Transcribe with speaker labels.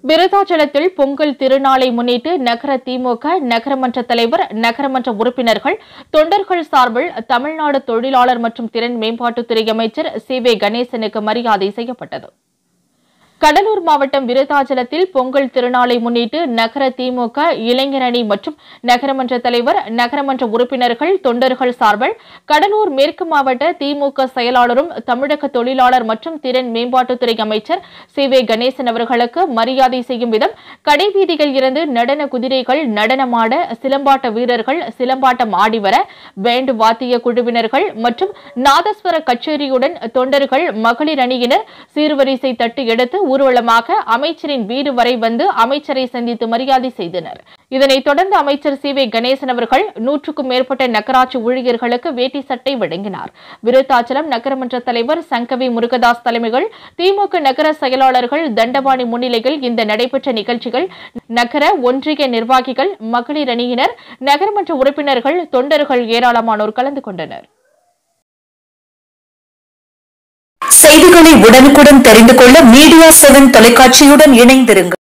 Speaker 1: விருதாச்சலத்தில் பொங்கல் திருநாளை முன்னிட்டு நகர திமுக நகரமன்ற தலைவர் நகரமன்ற உறுப்பினர்கள் தொண்டர்கள் சார்பில் தமிழ்நாடு தொழிலாளர் மற்றும் திறன் மேம்பாட்டுத்துறை அமைச்சர் சி வே கணேசனுக்கு மரியாதை செய்யப்பட்டது கடலூர் மாவட்டம் விருதாச்சலத்தில் பொங்கல் திருநாளை முன்னிட்டு நகர திமுக இளைஞர் அணி மற்றும் நகரமன்ற தலைவர் நகரமன்ற உறுப்பினர்கள் தொண்டர்கள் சார்பில் கடலூர் மேற்கு மாவட்ட திமுக செயலாளரும் தமிழக தொழிலாளர் மற்றும் திறன் மேம்பாட்டுத்துறை அமைச்சர் சி வே கணேசன் அவர்களுக்கு மரியாதை செய்யும் விதம் கடைவீதியில் இருந்து நடன குதிரைகள் நடனமாட சிலம்பாட்ட வீரர்கள் சிலம்பாட்டம் ஆடி வர பேண்ட் வாத்திய குழுவினர்கள் மற்றும் நாதஸ்வர கச்சேரியுடன் தொண்டர்கள் மகளிர் அணியினர் சீர்வரிசை தட்டு எடுத்து ஊர்வலமாக அமைச்சரின் வீடு வரை வந்து அமைச்சரை சந்தித்து மரியாதை செய்தனர் இதனைத் தொடர்ந்து அமைச்சர் சி வே கணேசன் அவர்கள் நூற்றுக்கும் மேற்பட்ட நகராட்சி ஊழியர்களுக்கு வேட்டி சட்டை வழங்கினார் விருத்தாச்சலம் நகரமன்ற தலைவர் சங்கவி முருகதாஸ் தலைமைகள் திமுக நகர செயலாளர்கள் தண்டபாணி முன்னிலையில் இந்த நடைபெற்ற நிகழ்ச்சிகள் நகர ஒன்றிய நிர்வாகிகள் மகளிர் அணியினர் நகரமன்ற உறுப்பினர்கள் தொண்டர்கள் ஏராளமானோர் கலந்து கொண்டனர்
Speaker 2: செய்திகளை உடனுக்குடன் தெரிந்து கொள்ள மீடியா செவன் தொலைக்காட்சியுடன் இணைந்திருங்கள்